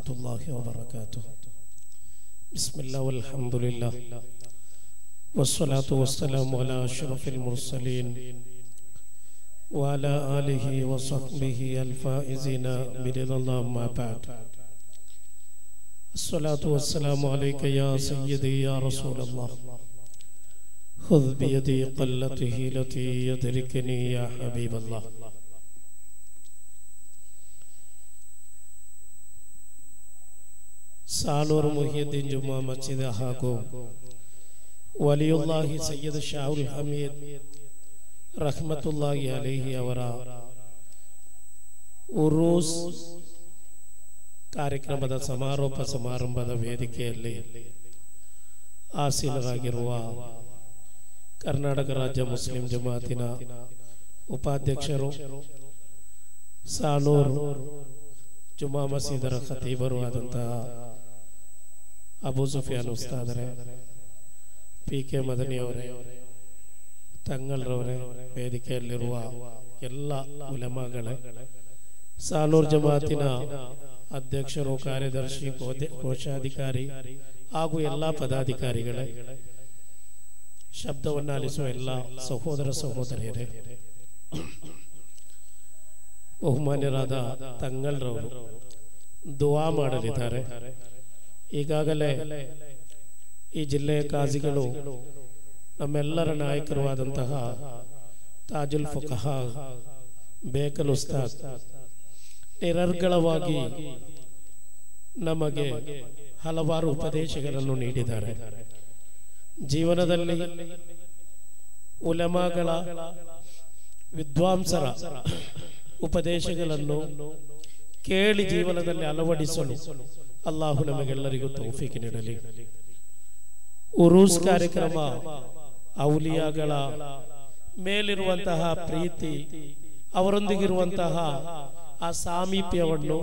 ورحمة الله وبركاته بسم الله والحمد لله والصلاة والسلام على أشرف المرسلين وعلى آله وصحبه الفائزين برضا الله ما بعد الصلاة والسلام عليك يا سيدي يا رسول الله خذ بيدي قلته التي يدركني يا حبيب الله ಸಾಲೂರು ಮುಹಿಯುದ್ದೀನ್ ಜುಮ್ಮಾ ಮಸ್ಜಿದ್ ಹಾಗೂ ವಲಿಯುಲ್ಲಾಹಿ ಸಯ್ಯದ್ ಶಾಹುಲ್ ಹಮೀದ್ ರಹಮತುಲ್ಲಾಹಿ ಅಲಿಹಿ ಅವರ ಉರೂಸ್ ಕಾರ್ಯಕ್ರಮದ ಸಮಾರೋಪ ಸಮಾರಂಭದ ವೇದಿಕೆಯಲ್ಲಿ ಆಸೀನರಾಗಿರುವ ಕರ್ನಾಟಕ ರಾಜ್ಯ ಮುಸ್ಲಿಂ ಜಮಾತಿನ ಉಪಾಧ್ಯಕ್ಷರು ಸಾಲೂರು ಜುಮಾ ಮಸೀದರ ಖತೀಬರು ಆದಂತಹ ಅಬು ಸುಫಿಯಾನ್ ಉಸ್ತಾದರೆ ಪಿ ಕೆ ಮದನಿಯವರೇ ತಂಗಲ್ರವರೇ ವೇದಿಕೆಯಲ್ಲಿರುವ ಎಲ್ಲ ಉಲಮಗಳೇ ಸಾಲೂರ್ ಜಮಾತಿನ ಅಧ್ಯಕ್ಷರು ಕಾರ್ಯದರ್ಶಿ ಕೋದೆ- ಕೋಶಾಧಿಕಾರಿ ಹಾಗೂ ಎಲ್ಲ ಪದಾಧಿಕಾರಿಗಳೇ ಶಬ್ದವನ್ನು ಆಲಿಸುವ ಎಲ್ಲ ಸಹೋದರ ಸಹೋದರಿಯರೇ ಬಹುಮಾನ್ಯರಾದ ತಂಗಲ್ರವರು ದುವಾ ಮಾಡಲಿದ್ದಾರೆ ಈಗಾಗಲೇ ಈ ಜಿಲ್ಲೆಯ ಕಾಜಿಗಳು ನಮ್ಮೆಲ್ಲರ ನಾಯಕರು ಆದಂತಹ ತಾಜುಲ್ ಫುಕಹ ಬೇಕಲ್ ಉಸ್ತಾದ್ ನಿರರ್ಗಳವಾಗಿ ನಮಗೆ ಹಲವಾರು ಉಪದೇಶಗಳನ್ನು ನೀಡಿದ್ದಾರೆ ಜೀವನದಲ್ಲಿ ಉಲಮಾಗಳ ವಿದ್ವಾಂಸರ ಉಪದೇಶಗಳನ್ನು ಕೇಳಿ ಜೀವನದಲ್ಲಿ ಅಳವಡಿಸಲು ಅಲ್ಲಾಹು ನಮಗೆಲ್ಲರಿಗೂ ತೌಫೀಕ್ ನೀಡಲಿ ಉರೂಸ್ ಕಾರ್ಯಕ್ರಮ ಔಲಿಯಾಗಳ ಮೇಲಿರುವಂತಹ ಪ್ರೀತಿ ಅವರೊಂದಿಗಿರುವಂತಹ ಆ ಸಾಮೀಪ್ಯವನ್ನು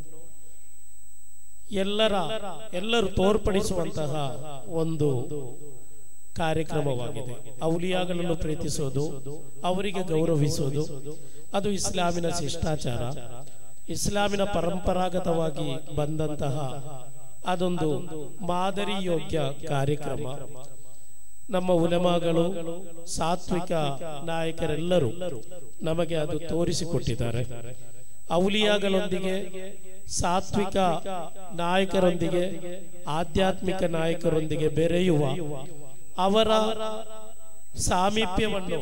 ಎಲ್ಲರ ಎಲ್ಲರೂ ತೋರ್ಪಡಿಸುವಂತಹ ಒಂದು ಕಾರ್ಯಕ್ರಮವಾಗಿದೆ ಔಲಿಯಾಗಳನ್ನು ಪ್ರೀತಿಸೋದು ಅವರಿಗೆ ಗೌರವಿಸೋದು ಅದು ಇಸ್ಲಾಮಿನ ಶಿಷ್ಟಾಚಾರ ಇಸ್ಲಾಮಿನ ಪರಂಪರಾಗತವಾಗಿ ಬಂದಂತಹ ಅದೊಂದು ಮಾದರಿ ಯೋಗ್ಯ ಕಾರ್ಯಕ್ರಮ ನಮ್ಮ ಉಲಮಾಗಳು ಸಾತ್ವಿಕ ನಾಯಕರೆಲ್ಲರೂ ನಮಗೆ ಅದು ತೋರಿಸಿಕೊಟ್ಟಿದ್ದಾರೆ ಔಲಿಯಾಗಳೊಂದಿಗೆ ಸಾತ್ವಿಕ ನಾಯಕರೊಂದಿಗೆ ಆಧ್ಯಾತ್ಮಿಕ ನಾಯಕರೊಂದಿಗೆ ಬೆರೆಯುವ ಅವರ ಸಾಮೀಪ್ಯವನ್ನು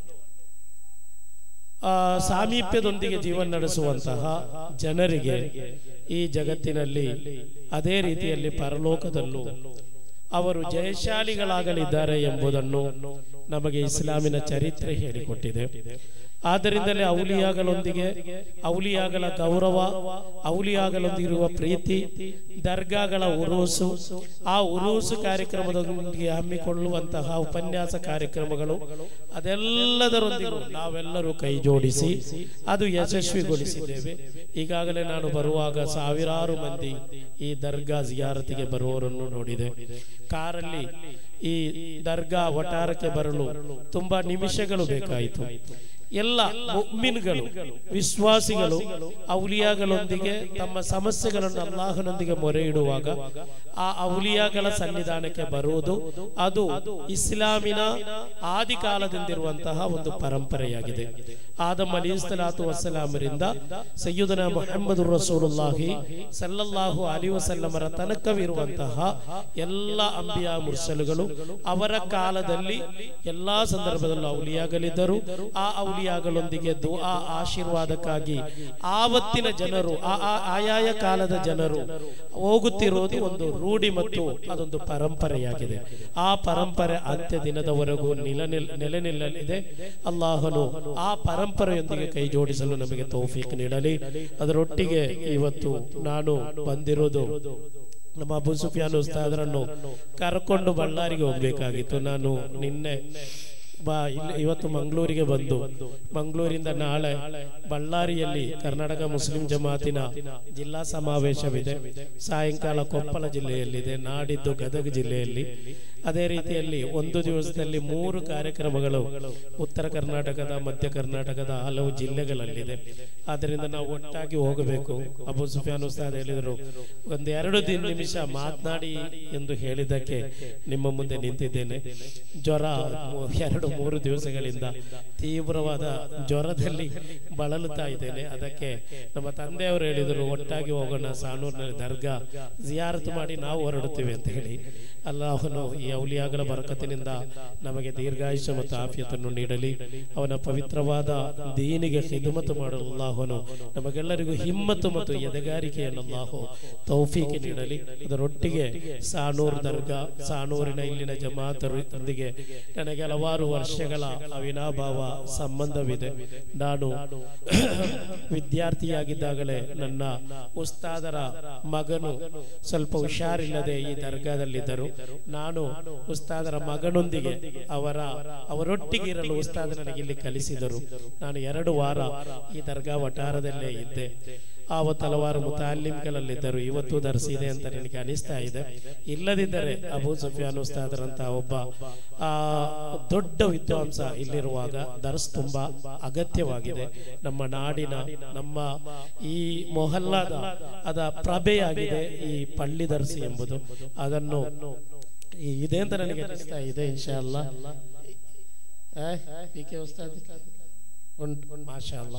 ಆ ಸಾಮೀಪ್ಯದೊಂದಿಗೆ ಜೀವನ ನಡೆಸುವಂತಹ ಜನರಿಗೆ ಈ ಜಗತ್ತಿನಲ್ಲಿ ಅದೇ ರೀತಿಯಲ್ಲಿ ಪರಲೋಕದಲ್ಲೂ ಅವರು ಜಯಶಾಲಿಗಳಾಗಲಿದ್ದಾರೆ ಎಂಬುದನ್ನು ನಮಗೆ ಇಸ್ಲಾಮಿನ ಚರಿತ್ರೆ ಹೇಳಿಕೊಟ್ಟಿದೆ ಆದ್ದರಿಂದಲೇ ಔಲಿಯಾಗಳೊಂದಿಗೆ ಔಲಿಯಾಗಳ ಗೌರವ ಔಲಿಯಾಗಳೊಂದಿಗಿರುವ ಪ್ರೀತಿ ದರ್ಗಾಗಳ ಉರೂಸು ಆ ಉರೂಸು ಕಾರ್ಯಕ್ರಮದೊಂದಿಗೆ ಹಮ್ಮಿಕೊಳ್ಳುವಂತಹ ಉಪನ್ಯಾಸ ಕಾರ್ಯಕ್ರಮಗಳು ಅದೆಲ್ಲದರೊಂದಿಗೂ ನಾವೆಲ್ಲರೂ ಕೈ ಜೋಡಿಸಿ ಅದು ಯಶಸ್ವಿಗೊಳಿಸಿದ್ದೇವೆ ಈಗಾಗಲೇ ನಾನು ಬರುವಾಗ ಸಾವಿರಾರು ಮಂದಿ ಈ ದರ್ಗಾ ಜಿಯಾರತಿಗೆ ಬರುವವರನ್ನು ನೋಡಿದೆ ಕಾರಲ್ಲಿ ಈ ದರ್ಗಾ ವಟಾರಕ್ಕೆ ಬರಲು ತುಂಬಾ ನಿಮಿಷಗಳು ಬೇಕಾಯಿತು ಎಲ್ಲ ಮುಗ್ಮಿನ್ಗಳು ವಿಶ್ವಾಸಿಗಳು ಔಲಿಯಾಗಳೊಂದಿಗೆ ತಮ್ಮ ಸಮಸ್ಯೆಗಳನ್ನು ಅಲ್ಲಾಹನೊಂದಿಗೆ ಮೊರೆ ಇಡುವಾಗ ಆ ಔಲಿಯಾಗಳ ಸನ್ನಿಧಾನಕ್ಕೆ ಬರುವುದು ಅದು ಇಸ್ಲಾಮಿನ ಆದಿ ಕಾಲದಿಂದಿರುವಂತಹ ಒಂದು ಪರಂಪರೆಯಾಗಿದೆ ಆದಮ್ ಅಲಿ ಸಲಾತು ವಸಲಾಮರಿಂದ ಸಯ್ಯುದನ ಮೊಹಮ್ಮದ್ ರಸೂಲುಲ್ಲಾಹಿ ಸಲ್ಲಲ್ಲಾಹು ಅಲಿ ವಸಲ್ಲಮರ ತನಕವಿರುವಂತಹ ಎಲ್ಲ ಅಂಬಿಯಾ ಮುರ್ಸಲುಗಳು ಅವರ ಕಾಲದಲ್ಲಿ ಎಲ್ಲಾ ಸಂದರ್ಭದಲ್ಲೂ ಔಲಿಯಾಗಲಿದ್ದರು ಆ ಔಲಿಯಾಗಳೊಂದಿಗೆ ದುಆ ಆಶೀರ್ವಾದಕ್ಕಾಗಿ ಆವತ್ತಿನ ಜನರು ಆ ಆ- ಆಯಾಯ ಕಾಲದ ಜನರು ಹೋಗುತ್ತಿರುವುದು ಒಂದು ರೂಢಿ ಮತ್ತು ಅದೊಂದು ಪರಂಪರೆಯಾಗಿದೆ ಆ ಪರಂಪರೆ ಅಂತ್ಯ ದಿನದವರೆಗೂ ನಿಲ ನೆಲೆ ನಿಲ್ಲಲಿದೆ ಅಲ್ಲಾಹನು ಆ ಪರಂಪರೆಯೊಂದಿಗೆ ಕೈ ಜೋಡಿಸಲು ನಮಗೆ ತೌಫೀಕ್ ನೀಡಲಿ ಅದರೊಟ್ಟಿಗೆ ಇವತ್ತು ನಾನು ಬಂದಿರೋದು ನಮ್ಮ ಅಬು ಸುಫಿಯಾನ್ ಉಸ್ತಾದರನ್ನು ಕರ್ಕೊಂಡು ಬಳ್ಳಾರಿಗೆ ಹೋಗ್ಬೇಕಾಗಿತ್ತು ನಾನು ನಿನ್ನೆ ಬಾ ಇಲ್ಲಿ ಇವತ್ತು ಮಂಗಳೂರಿಗೆ ಬಂದು ಮಂಗಳೂರಿಂದ ನಾಳೆ ಬಳ್ಳಾರಿಯಲ್ಲಿ ಕರ್ನಾಟಕ ಮುಸ್ಲಿಂ ಜಮಾತಿನ ಜಿಲ್ಲಾ ಸಮಾವೇಶವಿದೆ ಸಾಯಂಕಾಲ ಕೊಪ್ಪಳ ಜಿಲ್ಲೆಯಲ್ಲಿದೆ ನಾಡಿದ್ದು ಗದಗ ಜಿಲ್ಲೆಯಲ್ಲಿ ಅದೇ ರೀತಿಯಲ್ಲಿ ಒಂದು ದಿವಸದಲ್ಲಿ ಮೂರು ಕಾರ್ಯಕ್ರಮಗಳು ಉತ್ತರ ಕರ್ನಾಟಕದ ಮಧ್ಯ ಕರ್ನಾಟಕದ ಹಲವು ಜಿಲ್ಲೆಗಳಲ್ಲಿದೆ ಆದ್ದರಿಂದ ನಾವು ಒಟ್ಟಾಗಿ ಹೋಗಬೇಕು ಅಬು ಸುಫಿಯಾನ್ ಉಸ್ತಾದ್ ಹೇಳಿದರು ಒಂದು ಎರಡು ದಿನ ನಿಮಿಷ ಮಾತನಾಡಿ ಎಂದು ಹೇಳಿದ್ದಕ್ಕೆ ನಿಮ್ಮ ಮುಂದೆ ನಿಂತಿದ್ದೇನೆ ಜ್ವರ ಮೂ- ಎರಡು ಮೂರು ದಿವಸಗಳಿಂದ ತೀವ್ರವಾದ ಜ್ವರದಲ್ಲಿ ಬಳಲುತ್ತಾ ಇದ್ದೇನೆ ಅದಕ್ಕೆ ನಮ್ಮ ತಂದೆಯವರು ಹೇಳಿದರು ಒಟ್ಟಾಗಿ ಹೋಗೋಣ ಸಾನೂರಿನಲ್ಲಿ ದರ್ಗಾ ಜಿಯಾರತ್ ಮಾಡಿ ನಾವು ಹೊರಡುತ್ತೇವೆ ಅಂತ ಹೇಳಿ ಅಲ್ಲಾಹನು ಈ ಔಲಿಯಾಗಳ ಬರಕತ್ತಿನಿಂದ ನಮಗೆ ದೀರ್ಘಾಯುಷ್ಯ ಮತ್ತು ಆಫಿಯತನ್ನು ನೀಡಲಿ ಅವನ ಪವಿತ್ರವಾದ ದೀನಿಗೆ ಖಿದ್ಮತ್ ಮಾಡಲು ಅಲ್ಲಾಹನು ನಮಗೆಲ್ಲರಿಗೂ ಹಿಮ್ಮತ್ತು ಮತ್ತು ಎದೆಗಾರಿಕೆಯನ್ನು ಅಲ್ಲಾಹು ತೌಫೀಕೆ ನೀಡಲಿ ಅದರೊಟ್ಟಿಗೆ ಸಾನೂರ್ ದರ್ಗಾ ಸಾನೂರಿನ ಇಲ್ಲಿನ ಜಮಾತರೊಂದಿಗೆ ನನಗೆ ಹಲವಾರು ವರ್ಷಗಳ ಅವಿನಾಭಾವ ಸಂಬಂಧವಿದೆ ನಾನು ವಿದ್ಯಾರ್ಥಿಯಾಗಿದ್ದಾಗಲೇ ನನ್ನ ಉಸ್ತಾದರ ಮಗನು ಸ್ವಲ್ಪ ಹುಷಾರಿಲ್ಲದೆ ಈ ದರ್ಗಾದಲ್ಲಿದ್ದರು ನಾನು ಉಸ್ತಾದರ ಮಗನೊಂದಿಗೆ ಅವರ ಅವರೊಟ್ಟಿಗೆ ಇರಲು ಉಸ್ತಾದ ನನಗೆ ಇಲ್ಲಿ ಕಲಿಸಿದರು ನಾನು ಎರಡು ವಾರ ಈ ದರ್ಗಾ ವಠಾರದಲ್ಲೇ ಇದ್ದೆ ಆವತ್ತು ಹಲವಾರು ಮುತಾಲಿಮ್ಗಳಲ್ಲಿದ್ದರು ಇವತ್ತು ದರ್ಸಿದೆ ಅಂತ ನನಗೆ ಅನಿಸ್ತಾ ಇದೆ ಇಲ್ಲದಿದ್ದರೆ ಅಬೂ ಸುಫಿಯಾನ್ ಉಸ್ತಾದರಂತ ಒಬ್ಬ ಆ ದೊಡ್ಡ ವಿದ್ವಾಂಸ ಇಲ್ಲಿರುವಾಗ ದರ್ಸ್ ತುಂಬಾ ಅಗತ್ಯವಾಗಿದೆ ನಮ್ಮ ನಾಡಿನ ನಮ್ಮ ಈ ಮೊಹಲ್ಲಾದ ಅದ ಪ್ರಭೆಯಾಗಿದೆ ಈ ಪಳ್ಳಿ ದರ್ಸಿ ಎಂಬುದು ಅದನ್ನು ಈ- ಇದೆ ಅಂತ ನನಗೆ ಅನಿಸ್ತಾ ಇದೆ ಇನ್ಶಾ ಅಲ್ಲ ಪಿ ಕೆ ಉಸ್ತಾದ್ ಉಂಟು ಮಾಶಾ ಅಲ್ಲ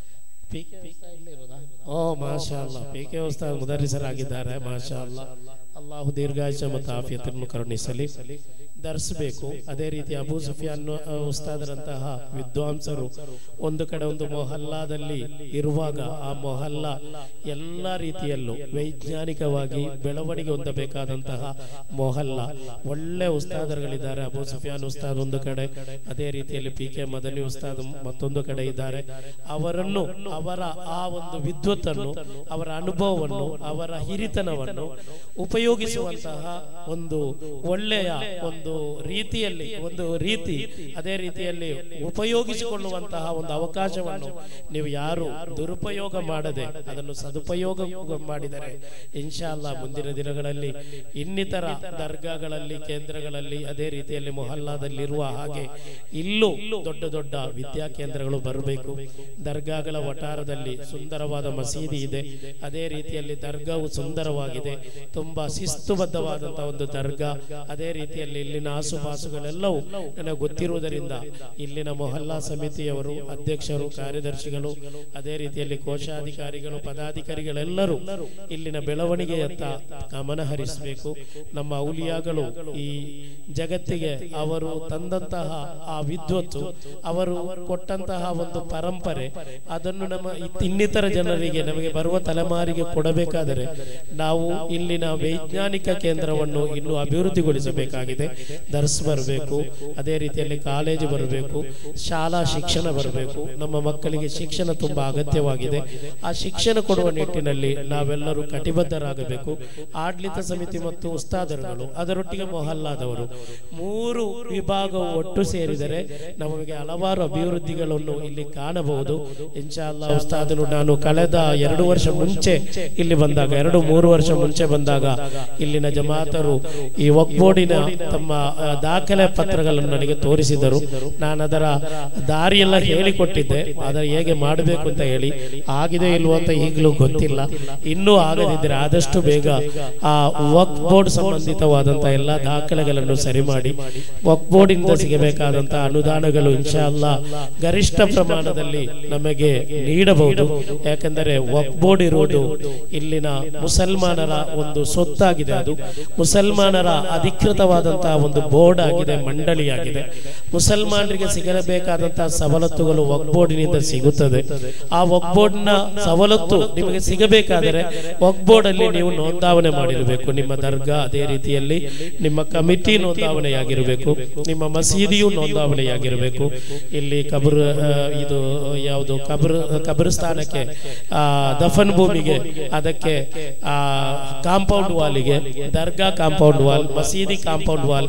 ಪಿ ಕೆ ಉಸ್ತಾದ್ ಇಲ್ಲಿರೋದಾ? ಓ ಮಾಶಾ ಅಲ್ಲ ಪಿ ಕೆ ಉಸ್ತಾದ್ ಮುದರಿಸರಾಗಿದ್ದಾರೆ ಮಾಶಾ ಅಲ್ಲ ಅಲ್ಲಾಹು ದೀರ್ಘಾಯುಷ ಮತ್ತು ಆಫಿಯತನ್ನು ಕರುಣಿಸಲಿ ಧರಿಸಬೇಕು ಅದೇ ರೀತಿ ಅಬೂ ಸುಫಿಯಾನ್ ಅಹ್, ಉಸ್ತಾದರಂತಹ ವಿದ್ವಾಂಸರು ಒಂದು ಕಡೆ ಒಂದು ಮೊಹಲ್ಲಾದಲ್ಲಿ ಇರುವಾಗ ಆ ಮೊಹಲ್ಲಾ ಎಲ್ಲ ರೀತಿಯಲ್ಲೂ ವೈಜ್ಞಾನಿಕವಾಗಿ ಬೆಳವಣಿಗೆ ಹೊಂದಬೇಕಾದಂತಹ ಮೊಹಲ್ಲಾ ಒಳ್ಳೆ ಉಸ್ತಾದರುಗಳಿದ್ದಾರೆ ಅಬೂ ಸುಫಿಯಾನ್ ಉಸ್ತಾದ್ ಒಂದು ಕಡೆ ಅದೇ ರೀತಿಯಲ್ಲಿ ಪಿ ಕೆ ಮದನಿ ಉಸ್ತಾದ್ ಮತ್ತೊಂದು ಕಡೆ ಇದ್ದಾರೆ ಅವರನ್ನು ಅವರ ಆ ಒಂದು ವಿದ್ವತ್ತನ್ನು ಅವರ ಅನುಭವವನ್ನು ಅವರ ಹಿರಿತನವನ್ನು ಉಪಯೋಗಿಸುವಂತಹ ಒಂದು ಒಳ್ಳೆಯ ಒಂದು ರೀತಿಯಲ್ಲಿ ಒಂದು ರೀತಿ ಅದೇ ರೀತಿಯಲ್ಲಿ ಉಪಯೋಗಿಸಿಕೊಳ್ಳುವಂತಹ ಒಂದು ಅವಕಾಶವನ್ನು ನೀವು ಯಾರು ದುರುಪಯೋಗ ಮಾಡದೆ ಅದನ್ನು ಸದುಪಯೋಗ ಮಾಡಿದರೆ ಇನ್ಶಾಲ್ಲ ಮುಂದಿನ ದಿನಗಳಲ್ಲಿ ಇನ್ನಿತರ ದರ್ಗಾಗಳಲ್ಲಿ ಕೇಂದ್ರಗಳಲ್ಲಿ ಅದೇ ರೀತಿಯಲ್ಲಿ ಮೊಹಲ್ಲಾದಲ್ಲಿರುವ ಹಾಗೆ ಇಲ್ಲೂ ದೊಡ್ಡ ದೊಡ್ಡ ವಿದ್ಯಾ ಕೇಂದ್ರಗಳು ಬರಬೇಕು ದರ್ಗಾಗಳ ವಠಾರದಲ್ಲಿ ಸುಂದರವಾದ ಮಸೀದಿ ಇದೆ ಅದೇ ರೀತಿಯಲ್ಲಿ ದರ್ಗಾವು ಸುಂದರವಾಗಿದೆ ತುಂಬಾ ಶಿಸ್ತುಬದ್ಧವಾದಂತಹ ಒಂದು ದರ್ಗಾ ಅದೇ ರೀತಿಯಲ್ಲಿ ಇಲ್ಲಿನ ಆಸುಪಾಸುಗಳೆಲ್ಲವೂ ನನಗೆ ಗೊತ್ತಿರುವುದರಿಂದ ಇಲ್ಲಿನ ಮೊಹಲ್ಲಾ ಸಮಿತಿಯವರು ಅಧ್ಯಕ್ಷರು ಕಾರ್ಯದರ್ಶಿಗಳು ಅದೇ ರೀತಿಯಲ್ಲಿ ಕೋಶಾಧಿಕಾರಿಗಳು ಪದಾಧಿಕಾರಿಗಳೆಲ್ಲರೂ ಇಲ್ಲಿನ ಬೆಳವಣಿಗೆಯತ್ತ ಗಮನ ಹರಿಸಬೇಕು ನಮ್ಮ ಔಲಿಯಾಗಳು ಈ ಜಗತ್ತಿಗೆ ಅವರು ತಂದಂತಹ ಆ ವಿದ್ವತ್ತು ಅವರು ಕೊಟ್ಟಂತಹ ಒಂದು ಪರಂಪರೆ ಅದನ್ನು ನಮ್ಮ ಈ ಇನ್ನಿತರ ಜನರಿಗೆ ನಮಗೆ ಬರುವ ತಲೆಮಾರಿಗೆ ಕೊಡಬೇಕಾದರೆ ನಾವು ಇಲ್ಲಿನ ವೈಜ್ಞಾನಿಕ ಕೇಂದ್ರವನ್ನು ಇನ್ನು ಅಭಿವೃದ್ಧಿಗೊಳಿಸಬೇಕಾಗಿದೆ ದರ್ಸ್ ಬರಬೇಕು ಅದೇ ರೀತಿಯಲ್ಲಿ ಕಾಲೇಜು ಬರಬೇಕು ಶಾಲಾ ಶಿಕ್ಷಣ ಬರಬೇಕು ನಮ್ಮ ಮಕ್ಕಳಿಗೆ ಶಿಕ್ಷಣ ತುಂಬಾ ಅಗತ್ಯವಾಗಿದೆ ಆ ಶಿಕ್ಷಣ ಕೊಡುವ ನಿಟ್ಟಿನಲ್ಲಿ ನಾವೆಲ್ಲರೂ ಕಟಿಬದ್ಧರಾಗಬೇಕು ಆಡಳಿತ ಸಮಿತಿ ಮತ್ತು ಉಸ್ತಾದರುಗಳು ಅದರೊಟ್ಟಿಗೆ ಮೊಹಲ್ಲಾದವರು ಮೂರು ವಿಭಾಗವು ಒಟ್ಟು ಸೇರಿದರೆ ನಮಗೆ ಹಲವಾರು ಅಭಿವೃದ್ಧಿಗಳನ್ನು ಇಲ್ಲಿ ಕಾಣಬಹುದು ಇನ್ಶಾ ಅಲ್ಲಾ ಉಸ್ತಾದನು ನಾನು ಕಳೆದ ಎರಡು ವರ್ಷ ಮುಂಚೆ ಇಲ್ಲಿ ಬಂದಾಗ ಎರಡು ಮೂರು ವರ್ಷ ಮುಂಚೆ ಬಂದಾಗ ಇಲ್ಲಿನ ಜಮಾತರು ಈ ವಕ್ಬೋರ್ಡಿನ ತಮ್ಮ ಆ, ದಾಖಲೆ ಪತ್ರಗಳನ್ನು ನನಗೆ ತೋರಿಸಿದರು ನಾನು ಅದರ ದಾರಿಯೆಲ್ಲ ಹೇಳಿಕೊಟ್ಟಿದ್ದೆ ಅದರ ಹೇಗೆ ಮಾಡಬೇಕು ಅಂತ ಹೇಳಿ ಆಗಿದೆ ಇಲ್ವೋ ಅಂತ ಈಗಲೂ ಗೊತ್ತಿಲ್ಲ ಇನ್ನೂ ಆಗದಿದ್ದರೆ ಆದಷ್ಟು ಬೇಗ ಆ ವಕ್ ಬೋರ್ಡ್ ಸಂಬಂಧಿತವಾದಂತಹ ಎಲ್ಲ ದಾಖಲೆಗಳನ್ನು ಸರಿ ಮಾಡಿ ವಕ್ ಬೋರ್ಡ್ ಇಂದ ಸಿಗಬೇಕಾದಂತಹ ಅನುದಾನಗಳು ಇನ್ಶಾ ಅಲ್ಲಾ ಗರಿಷ್ಠ ಪ್ರಮಾಣದಲ್ಲಿ ನಮಗೆ ನೀಡಬಹುದು ಯಾಕೆಂದರೆ ವಕ್ ಬೋರ್ಡ್ ಇರುವುದು ಇಲ್ಲಿನ ಮುಸಲ್ಮಾನರ ಒಂದು ಸೊತ್ತಾಗಿದೆ ಅದು ಮುಸಲ್ಮಾನರ ಅಧಿಕೃತವಾದಂತಹ ಒಂದು ಬೋರ್ಡ್ ಆಗಿದೆ ಮಂಡಳಿಯಾಗಿದೆ ಮುಸಲ್ಮಾನರಿಗೆ ಸಿಗಬೇಕಾದಂತಹ ಸವಲತ್ತುಗಳು ವಕ್ ಬೋರ್ಡಿನಿಂದ ಸಿಗುತ್ತದೆ ಆ ವಕ್ ಬೋರ್ಡ್ನ ಸವಲತ್ತು ನಿಮಗೆ ಸಿಗಬೇಕಾದರೆ ವಕ್ ಬೋರ್ಡ್ ಅಲ್ಲಿ ನೀವು ನೋಂದಾವಣೆ ಮಾಡಿರಬೇಕು ನಿಮ್ಮ ದರ್ಗಾ ಅದೇ ರೀತಿಯಲ್ಲಿ ನಿಮ್ಮ ಕಮಿಟಿ ನೋಂದಾವಣೆಯಾಗಿರಬೇಕು ನಿಮ್ಮ ಮಸೀದಿಯು ನೋಂದಾವಣೆಯಾಗಿರಬೇಕು ಇಲ್ಲಿ ಕಬರ್ ಆ, ಇದು ಯಾವುದು ಕಬರ್ ಕಬರಸ್ಥಾನಕ್ಕೆ ಆ, ದಫನ್ ಭೂಮಿಗೆ ಅದಕ್ಕೆ ಆ ಕಾಂಪೌಂಡ್ ವಾಲಿಗೆ ದರ್ಗಾ ಕಾಂಪೌಂಡ್ ವಾಲ್ ಮಸೀದಿ ಕಾಂಪೌಂಡ್ ವಾಲ್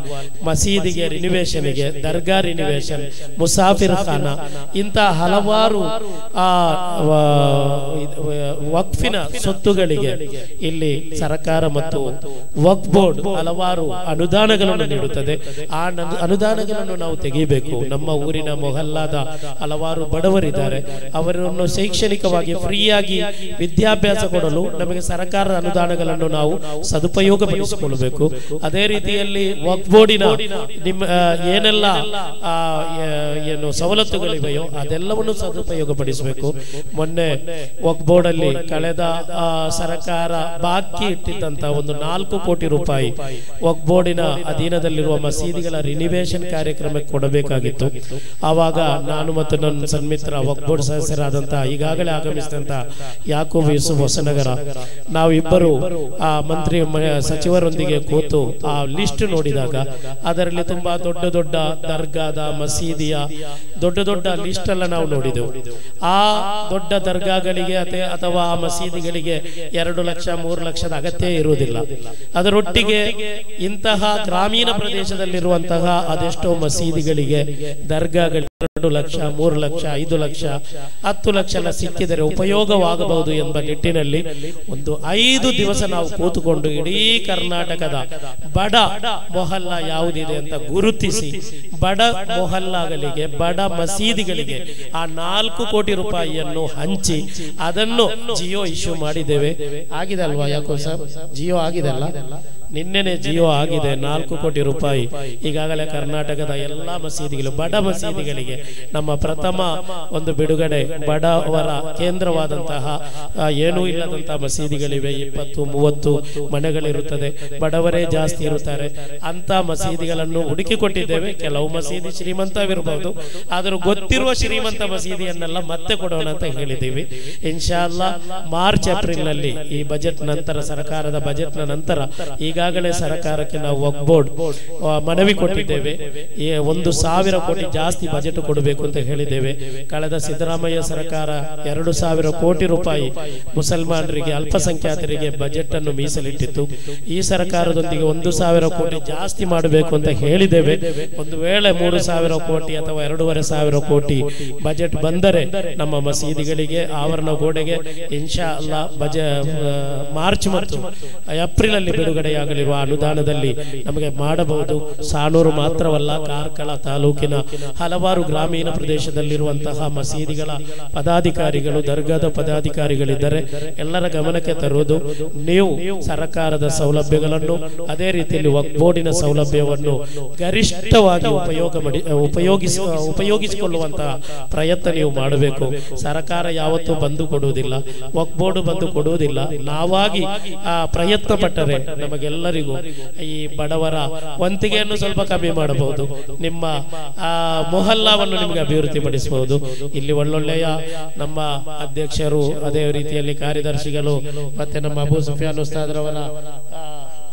ಮಸೀದಿಗೆ ರಿನಿವೇಶನ್ಗೆ ದರ್ಗಾ ರಿನಿವೇಶನ್ ಮುಸಾಫಿರ್ ಖಾನ ಇಂತಹ ಹಲವಾರು ಆ ವ- ಇದ್- ವ- ವಕ್ಫಿನ ಸೊತ್ತುಗಳಿಗೆ ಇಲ್ಲಿ ಸರ್ಕಾರ ಮತ್ತು ವಕ್ಫ್ ಬೋರ್ಡ್ ಹಲವಾರು ಅನುದಾನಗಳನ್ನು ನೀಡುತ್ತದೆ ಆ ನ- ಅನುದಾನಗಳನ್ನು ನಾವು ತೆಗೆಯಬೇಕು ನಮ್ಮ ಊರಿನ ಮೊಹಲ್ಲಾದ ಹಲವಾರು ಬಡವರಿದ್ದಾರೆ ಅವರನ್ನು ಶೈಕ್ಷಣಿಕವಾಗಿ ಫ್ರೀಯಾಗಿ ವಿದ್ಯಾಭ್ಯಾಸ ಕೊಡಲು ನಮಗೆ ಸರ್ಕಾರದ ಅನುದಾನಗಳನ್ನು ನಾವು ಸದುಪಯೋಗಪಡಿಸಿಕೊಳ್ಳಬೇಕು ಅದೇ ರೀತಿಯಲ್ಲಿ ವಕ್ಫ್ ಬೋರ್ಡಿನ ನಿಮ್ಮ ಆ, ಏನೆಲ್ಲ ಆ, ಏ- ಏನು ಸವಲತ್ತುಗಳಿವೆಯೋ ಅದೆಲ್ಲವನ್ನು ಸದುಪಯೋಗಪಡಿಸಬೇಕು ಮೊನ್ನೆ ವಕ್ಫ್ ಬೋರ್ಡ್ ಅಲ್ಲಿ ಕಳೆದ ಆ, ಸರ್ಕಾರ ಬಾಕಿ ಇಟ್ಟಿದ್ದಂತ ಒಂದು ನಾಲ್ಕು ಕೋಟಿ ರೂಪಾಯಿ ವಕ್ಫ್ ಬೋರ್ಡಿನ ಅಧೀನದಲ್ಲಿರುವ ಮಸೀದಿಗಳ ರಿನಿವೇಶನ್ ಕಾರ್ಯಕ್ರಮಕ್ಕೆ ಕೊಡಬೇಕಾಗಿತ್ತು ಆವಾಗ ನಾನು ಮತ್ತು ನನ್ನ ಸನ್ಮಿತ್ರ ವಕ್ಫ್ ಬೋರ್ಡ್ ಸದಸ್ಯರಾದಂತಹ ಈಗಾಗಲೇ ಆಗಮಿಸಿದಂತ ಯಾಕೂಬ್ ಯೂಸುಫ್ ಹೊಸನಗರ ನಾವಿಬ್ಬರು ಆ ಮಂತ್ರಿ ಮ- ಸಚಿವರೊಂದಿಗೆ ಕೂತು ಆ ಲಿಸ್ಟ್ ನೋಡಿದಾಗ ಅದರಲ್ಲಿ ತುಂಬಾ ದೊಡ್ಡ ದೊಡ್ಡ ದರ್ಗಾದ ಮಸೀದಿಯ ದೊಡ್ಡ ದೊಡ್ಡ ಲಿಸ್ಟ್ ಎಲ್ಲ ನಾವು ನೋಡಿದೆವು ಆ ದೊಡ್ಡ ದರ್ಗಾಗಳಿಗೆ ಅತೆ- ಅಥವಾ ಆ ಮಸೀದಿಗಳಿಗೆ ಎರಡು ಲಕ್ಷ ಮೂರು ಲಕ್ಷದ ಅಗತ್ಯ ಇರುವುದಿಲ್ಲ ಅದರೊಟ್ಟಿಗೆ ಇಂತಹ ಗ್ರಾಮೀಣ ಪ್ರದೇಶದಲ್ಲಿರುವಂತಹ ಅದೆಷ್ಟೋ ಮಸೀದಿಗಳಿಗೆ ದರ್ಗಾಗಳಿಗೆ ಎರಡು ಲಕ್ಷ ಮೂರು ಲಕ್ಷ ಐದು ಲಕ್ಷ ಹತ್ತು ಲಕ್ಷ ಎಲ್ಲ ಸಿಕ್ಕಿದರೆ ಉಪಯೋಗವಾಗಬಹುದು ಎಂಬ ನಿಟ್ಟಿನಲ್ಲಿ ಒಂದು ಐದು ದಿವಸ ನಾವು ಕೂತುಕೊಂಡು ಇಡೀ ಕರ್ನಾಟಕದ ಬಡ ಮೊಹಲ್ಲ ಯಾವುದಿದೆ ಅಂತ ಗುರುತಿಸಿ ಬಡ ಮೊಹಲ್ಲಾಗಳಿಗೆ ಬಡ ಮಸೀದಿಗಳಿಗೆ ಆ ನಾಲ್ಕು ಕೋಟಿ ರೂಪಾಯಿಯನ್ನು ಹಂಚಿ ಅದನ್ನು ಜಿಯೋ ಇಶ್ಯೂ ಮಾಡಿದ್ದೇವೆ ಆಗಿದೆ ಅಲ್ವಾ ಯಾಕೋ ಸರ್ ಜಿಯೋ ಆಗಿದೆ ಅಲ್ಲ ನಿನ್ನೆನೆ ಜಿಯೋ ಆಗಿದೆ ನಾಲ್ಕು ಕೋಟಿ ರೂಪಾಯಿ ಈಗಾಗಲೇ ಕರ್ನಾಟಕದ ಎಲ್ಲಾ ಮಸೀದಿಗಳು ಬಡ ಮಸೀದಿಗಳಿಗೆ ನಮ್ಮ ಪ್ರಥಮ ಒಂದು ಬಿಡುಗಡೆ ಬಡವರ ಕೇಂದ್ರವಾದಂತಹ ಆ, ಏನೂ ಇಲ್ಲದಂತಹ ಮಸೀದಿಗಳಿವೆ ಇಪ್ಪತ್ತು ಮೂವತ್ತು ಮನೆಗಳಿರುತ್ತದೆ ಬಡವರೇ ಜಾಸ್ತಿ ಇರುತ್ತಾರೆ ಅಂತ ಮಸೀದಿಗಳನ್ನು ಹುಡುಕಿ ಕೊಟ್ಟಿದ್ದೇವೆ ಕೆಲವು ಮಸೀದಿ ಶ್ರೀಮಂತವಿರಬಹುದು ಆದರೂ ಗೊತ್ತಿರುವ ಶ್ರೀಮಂತ ಮಸೀದಿಯನ್ನೆಲ್ಲ ಮತ್ತೆ ಕೊಡೋಣ ಅಂತ ಹೇಳಿದ್ದೀವಿ ಇನ್ಶಾಲ್ಲಾ ಮಾರ್ಚ್ ಏಪ್ರಿಲ್ ನಲ್ಲಿ ಈ ಬಜೆಟ್ ನಂತರ ಸರ್ಕಾರದ ಬಜೆಟ್ ನ ನಂತರ ಈಗಾಗಲೇ ಸರ್ಕಾರಕ್ಕೆ ನಾವು ವಕ್ಫ್ ಬೋರ್ಡ್ ಆ, ಮನವಿ ಕೊಟ್ಟಿದ್ದೇವೆ ಈ ಒಂದು ಸಾವಿರ ಕೋಟಿ ಜಾಸ್ತಿ ಬಜೆಟ್ ಕೊಡಬೇಕು ಅಂತ ಹೇಳಿದ್ದೇವೆ ಕಳೆದ ಸಿದ್ದರಾಮಯ್ಯ ಸರ್ಕಾರ ಎರಡು ಸಾವಿರ ಕೋಟಿ ರೂಪಾಯಿ ಮುಸಲ್ಮಾನರಿಗೆ ಅಲ್ಪಸಂಖ್ಯಾತರಿಗೆ ಬಜೆಟ್ ಅನ್ನು ಮೀಸಲಿಟ್ಟಿತ್ತು ಈ ಸರ್ಕಾರದೊಂದಿಗೆ ಒಂದು ಸಾವಿರ ಕೋಟಿ ಜಾಸ್ತಿ ಮಾಡಬೇಕು ಅಂತ ಹೇಳಿದ್ದೇವೆ ಒಂದು ವೇಳೆ ಮೂರು ಸಾವಿರ ಕೋಟಿ ಅಥವಾ ಎರಡೂವರೆ ಸಾವಿರ ಕೋಟಿ ಬಜೆಟ್ ಬಂದರೆ ನಮ್ಮ ಮಸೀದಿಗಳಿಗೆ ಆವರಣ ಗೋಡೆಗೆ ಇನ್ಶಾ ಅಲ್ಲಾ ಬಜ ಆ, ಮಾರ್ಚ್ ಮತ್ತು ಏಪ್ರಿಲ್ ಅಲ್ಲಿ ಬಿಡುಗಡೆಯಾಗಲಿರುವ ಅನುದಾನದಲ್ಲಿ ನಮಗೆ ಮಾಡಬಹುದು ಸಾಣೂರು ಮಾತ್ರವಲ್ಲ ಕಾರ್ಕಳ ತಾಲೂಕಿನ ಹಲವಾರು ಗ್ರಾಮೀಣ ಪ್ರದೇಶದಲ್ಲಿರುವಂತಹ ಮಸೀದಿಗಳ ಪದಾಧಿಕಾರಿಗಳು ದರ್ಗಾದ ಪದಾಧಿಕಾರಿಗಳಿದ್ದರೆ ಎಲ್ಲರ ಗಮನಕ್ಕೆ ತರುವುದು ನೀವು ಸರ್ಕಾರದ ಸೌಲಭ್ಯಗಳನ್ನು ಅದೇ ರೀತಿಯಲ್ಲಿ ವಕ್ಫ್ ಬೋರ್ಡಿನ ಸೌಲಭ್ಯವನ್ನು ಗರಿಷ್ಠವಾಗಿ ಉಪಯೋಗ ಮಾಡಿ ಉಪಯೋಗಿಸ ಉಪಯೋಗಿಸಿಕೊಳ್ಳುವಂತಹ ಪ್ರಯತ್ನ ನೀವು ಮಾಡಬೇಕು ಸರ್ಕಾರ ಯಾವತ್ತೂ ಬಂದು ಕೊಡುವುದಿಲ್ಲ ವಕ್ಫ್ ಬೋರ್ಡ್ ಬಂದು ಕೊಡುವುದಿಲ್ಲ ನಾವಾಗಿ ಆ ಪ್ರಯತ್ನ ಪಟ್ಟರೆ ನಮಗೆಲ್ಲರಿಗೂ ಈ ಬಡವರ ವಂತಿಗೆಯನ್ನು ಸ್ವಲ್ಪ ಕಮ್ಮಿ ಮಾಡಬಹುದು ನಿಮ್ಮ ಆ ಮೊಹಲ್ಲಾವನ್ನು ನಿಮಗೆ ಅಭಿವೃದ್ಧಿ ಪಡಿಸಬಹುದು ಇಲ್ಲಿ ಒಳ್ಳೊಳ್ಳೆಯ ನಮ್ಮ ಅಧ್ಯಕ್ಷರು ಅದೇ ರೀತಿಯಲ್ಲಿ ಕಾರ್ಯದರ್ಶಿಗಳು ಮತ್ತೆ ನಮ್ಮ ಅಬು ಸುಫಿಯಾನ್ ಉಸ್ತಾದ್ರವರ ಆ,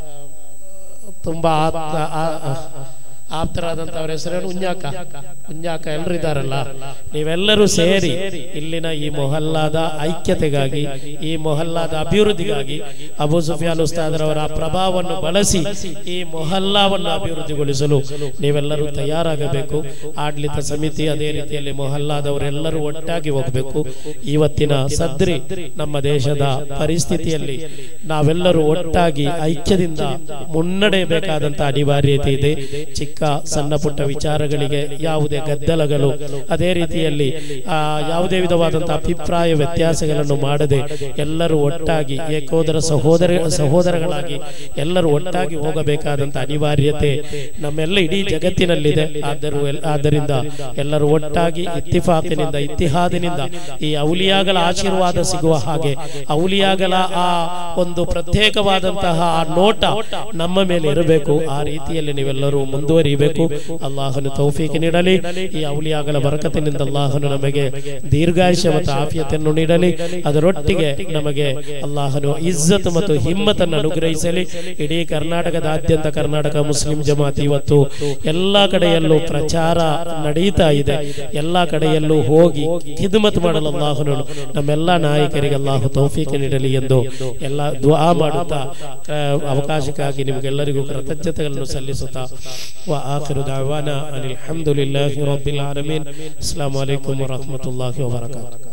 ತುಂಬಾ ಆಪ್ತ- ಆ- ಆ- ಆಪ್ತರಾದಂತವರ ಹೆಸರೇನು ಉಂಜಾಕ ಉಂಜಾಕ ಎಲ್ಲರೂ ಇದ್ದಾರಲ್ಲ ನೀವೆಲ್ಲರೂ ಸೇರಿ ಇಲ್ಲಿನ ಈ ಮೊಹಲ್ಲಾದ ಐಕ್ಯತೆಗಾಗಿ ಈ ಮೊಹಲ್ಲಾದ ಅಭಿವೃದ್ಧಿಗಾಗಿ ಅಬು ಸುಫಿಯಾನ್ ಉಸ್ತಾದರವರ ಪ್ರಭಾವವನ್ನು ಬಳಸಿ ಈ ಮೊಹಲ್ಲಾವನ್ನು ಅಭಿವೃದ್ಧಿಗೊಳಿಸಲು ನೀವೆಲ್ಲರೂ ತಯಾರಾಗಬೇಕು ಆಡಳಿತ ಸಮಿತಿ ಅದೇ ರೀತಿಯಲ್ಲಿ ಮೊಹಲ್ಲಾದವರೆಲ್ಲರೂ ಒಟ್ಟಾಗಿ ಹೋಗಬೇಕು ಇವತ್ತಿನ ಸದ್ರಿ ನಮ್ಮ ದೇಶದ ಪರಿಸ್ಥಿತಿಯಲ್ಲಿ ನಾವೆಲ್ಲರೂ ಒಟ್ಟಾಗಿ ಐಕ್ಯದಿಂದ ಮುನ್ನಡೆಯಬೇಕಾದಂತ ಅನಿವಾರ್ಯತೆ ಇದೆ ಚಿಕ್ಕ ಸಣ್ಣ ಪುಟ್ಟ ವಿಚಾರಗಳಿಗೆ ಯಾವುದೇ ಗದ್ದಲಗಳು ಅದೇ ರೀತಿಯಲ್ಲಿ ಆ, ಯಾವುದೇ ವಿಧವಾದಂತಹ ಅಭಿಪ್ರಾಯ ವ್ಯತ್ಯಾಸಗಳನ್ನು ಮಾಡದೆ ಎಲ್ಲರೂ ಒಟ್ಟಾಗಿ ಏಕೋದರ ಸಹೋದರ ಸಹೋದರಗಳಾಗಿ ಎಲ್ಲರೂ ಒಟ್ಟಾಗಿ ಹೋಗಬೇಕಾದಂತ ಅನಿವಾರ್ಯತೆ ನಮ್ಮೆಲ್ಲ ಇಡೀ ಜಗತ್ತಿನಲ್ಲಿದೆ ಆದರೂ ಎಲ್- ಆದ್ದರಿಂದ ಎಲ್ಲರೂ ಒಟ್ಟಾಗಿ ಇತ್ತಿಫಾಕಿನಿಂದ ಇತ್ತಿಹಾದಿನಿಂದ ಈ ಔಲಿಯಾಗಳ ಆಶೀರ್ವಾದ ಸಿಗುವ ಹಾಗೆ ಔಲಿಯಾಗಳ ಆ ಒಂದು ಪ್ರತ್ಯೇಕವಾದಂತಹ ಆ ನೋಟ ನಮ್ಮ ಮೇಲೆ ಇರಬೇಕು ಆ ರೀತಿಯಲ್ಲಿ ನೀವೆಲ್ಲರೂ ಮುಂದುವರಿಯಿರಿ ಮುಂದುವರಿಬೇಕು ಅಲ್ಲಾಹನು ತೌಫೀಕ್ ನೀಡಲಿ ಈ ಔಲಿಯಾಗಲ ಬರಕತ್ತಿನಿಂದ ಅಲ್ಲಾಹನು ನಮಗೆ ದೀರ್ಘಾಯುಷ್ಯ ಮತ್ತು ಆಫಿಯತನ್ನು ನೀಡಲಿ ಅದರೊಟ್ಟಿಗೆ ನಮಗೆ ಅಲ್ಲಾಹನು ಇಜ್ಜತ್ ಮತ್ತು ಹಿಮ್ಮತನ್ನು ಅನುಗ್ರಹಿಸಲಿ ಇಡೀ ಕರ್ನಾಟಕದಾದ್ಯಂತ ಕರ್ನಾಟಕ ಮುಸ್ಲಿಂ ಜಮಾತ್ ಇವತ್ತು ಎಲ್ಲಾ ಕಡೆಯಲ್ಲೂ ಪ್ರಚಾರ ನಡೀತಾ ಇದೆ ಎಲ್ಲಾ ಕಡೆಯಲ್ಲೂ ಹೋಗಿ ಹಿದ್ಮತ್ ಮಾಡಲು ಅಲ್ಲಾಹನು ನಮ್ಮೆಲ್ಲ ನಾಯಕರಿಗೆ ಅಲ್ಲಾಹು ತೌಫೀಕ್ ನೀಡಲಿ ಎಂದು ಎಲ್ಲ ದುಆ ಮಾಡುತ್ತಾ ಆ, ಅವಕಾಶಕ್ಕಾಗಿ ನಿಮಗೆಲ್ಲರಿಗೂ ಕೃತಜ್ಞತೆಗಳನ್ನು ಸಲ್ಲಿಸುತ್ತಾ ವ ಆಖಿರು ದಾವಾನ ಅನಿಲ್ ಹಮ್ದುಲಿಲ್ಲಾಹಿ ರಬ್ಬಿಲ್ ಆಲಮೀನ್ ಅಸ್ಸಲಾಮು ಅಲೈಕುಂ ವರಹಮತುಲ್ಲಾಹಿ ವಬರಕಾತುಹು